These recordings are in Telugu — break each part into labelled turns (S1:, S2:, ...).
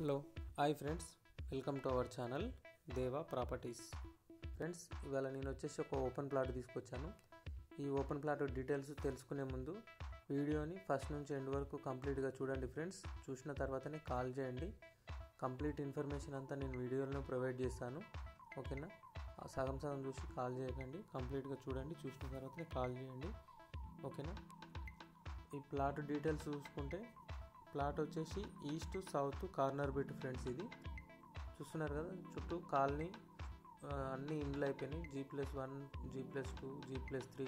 S1: hello hi friends welcome to our channel Deva Properties friends ఇవాళ నేను వచ్చేసి ఒక ఓపెన్ ప్లాట్ తీసుకొచ్చాను ఈ ఓపెన్ ప్లాట్ డీటెయిల్స్ తెలుసుకునే ముందు వీడియోని ఫస్ట్ నుంచి ఎండ్ వరకు కంప్లీట్గా చూడండి ఫ్రెండ్స్ చూసిన తర్వాతనే కాల్ చేయండి కంప్లీట్ ఇన్ఫర్మేషన్ అంతా నేను వీడియోలో ప్రొవైడ్ చేస్తాను ఓకేనా ఆ సగం సగం చూసి కాల్ చేయకండి కంప్లీట్గా చూడండి చూసిన తర్వాతనే కాల్ చేయండి ఓకేనా ఈ ప్లాట్ డీటెయిల్స్ చూసుకుంటే ప్లాట్ వచ్చేసి east south corner bit friends ఇది చూస్తున్నారు కదా చుట్టూ కాలనీ ఆ, అన్ని ఇండ్లు అయిపోయినాయి G plus one G plus two G plus three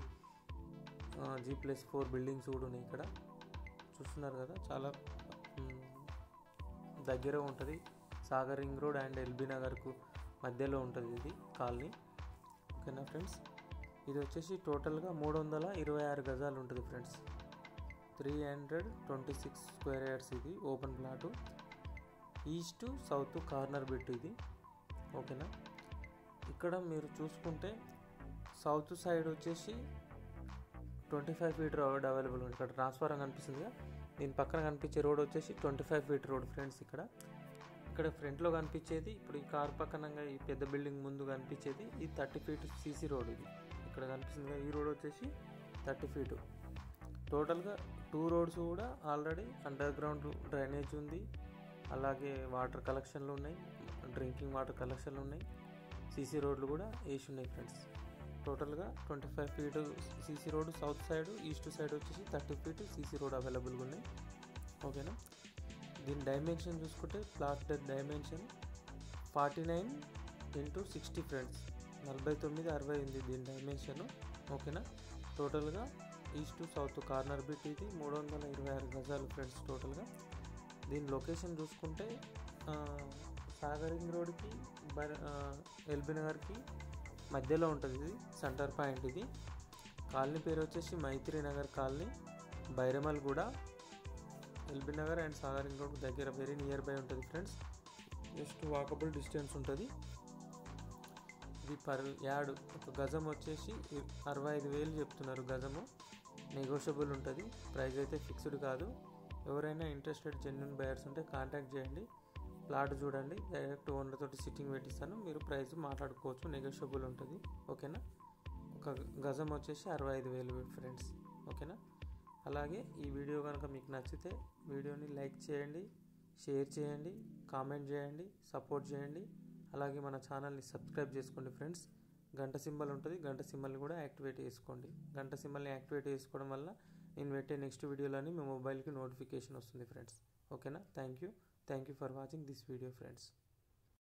S1: G plus four buildings కూడా ఉన్నాయి ఇక్కడ చూస్తున్నారు కదా చాలా మ్, దగ్గర ఉంటుంది Sagar ring road and LB నగర్కు మధ్యలో ఉంటుంది ఇది కాలనీ ఓకేనా ఫ్రెండ్స్ ఇది వచ్చేసి టోటల్గా మూడు వందల ఇరవై ఆరు గజాలు ఉంటుంది friends three hundred twenty six square yards ఇది open plot east south corner bit ఇది ఓకేనా ఇక్కడ మీరు చూసుకుంటే సౌత్ సైడ్ వచ్చేసి twenty five feet road available ఉంది ఇక్కడ ట్రాన్స్ఫారం కనిపిస్తుందిగా దీని పక్కన కనిపించే రోడ్ వచ్చేసి twenty five feet road friends ఇక్కడ ఇక్కడ ఫ్రంట్లో కనిపించేది ఇప్పుడు ఈ కార్ పక్కనంగా ఈ పెద్ద బిల్డింగ్ ముందు కనిపించేది ఈ థర్టీ ఫీట్ సీసీ రోడ్ ఇది ఇక్కడ కనిపిస్తుంది ఈ రోడ్ వచ్చేసి థర్టీ ఫీటు టోటల్గా టూ రోడ్స్ కూడా ఆల్రెడీ అండర్ గ్రౌండ్ డ్రైనేజ్ ఉంది అలాగే వాటర్ కలెక్షన్లు ఉన్నాయి డ్రింకింగ్ వాటర్ కలెక్షన్లు ఉన్నాయి సీసీ రోడ్లు కూడా వేసి ఉన్నాయి ఫ్రెండ్స్ టోటల్గా twenty five feet CC road south side east side వచ్చేసి థర్టీ ఫీట్ సీసీ రోడ్ అవైలబుల్గా ఉన్నాయి ఓకేనా దీని డైమెన్షన్ చూసుకుంటే plot dimension forty nine into sixty friends నలభై తొమ్మిది అరవై ఉంది దీని డైమెన్షన్ ఓకేనా టోటల్గా ఈస్ట్ సౌత్ కార్నర్ బిట్ ఇది మూడు వందల ఇరవై ఆరు గజాలు ఫ్రెండ్స్ టోటల్గా దీని లొకేషన్ చూసుకుంటే ఆ, సాగరింగ్ రోడ్కి బర్ ఎల్బీ నగర్కి మధ్యలో ఉంటుంది ఇది సెంటర్ పాయింట్ ఇది కాలనీ పేరు వచ్చేసి మైత్రి నగర్ కాలనీ బైరమల్ కూడా LB Nagar and Sagar ring road దగ్గర వెరీ నియర్ బై ఉంటుంది ఫ్రెండ్స్ జస్ట్ వాకబుల్ డిస్టెన్స్ ఉంటుంది ఇది పర్ యాడ్ ఒక గజం వచ్చేసి ఇ- అరవై ఐదు వేలు చెప్తున్నారు గజము నెగోషియబుల్ ఉంటుంది ప్రైస్ అయితే ఫిక్స్డ్ కాదు ఎవరైనా ఇంట్రెస్టెడ్ జెన్యున్ బయర్స్ ఉంటే కాంటాక్ట్ చేయండి ప్లాట్ చూడండి డైరెక్ట్ ఓనర్ తోటి సిట్టింగ్ పెట్టిస్తాను మీరు ప్రైస్ మాట్లాడుకోవచ్చు నెగోషియబుల్ ఉంటుంది ఓకేనా ఒక గజం వచ్చేసి అరవై ఐదు వేలు ఫ్రెండ్స్ ఓకేనా అలాగే ఈ వీడియో కనుక మీకు నచ్చితే వీడియోని లైక్ చేయండి షేర్ చేయండి కామెంట్ చేయండి సపోర్ట్ చేయండి అలాగే మన ఛానల్ని సబ్స్క్రైబ్ చేసుకోండి ఫ్రెండ్స్ గంట సింబల్ ఉంటుంది గంట సింబల్ని కూడా యాక్టివేట్ చేసుకోండి గంట సింబల్ని యాక్టివేట్ చేసుకోవడం వల్ల నేను పెట్టే నెక్స్ట్ వీడియోలోని మీ మొబైల్కి నోటిఫికేషన్ వస్తుంది ఫ్రెండ్స్ ఓకేనా thank you thank you for watching this video friends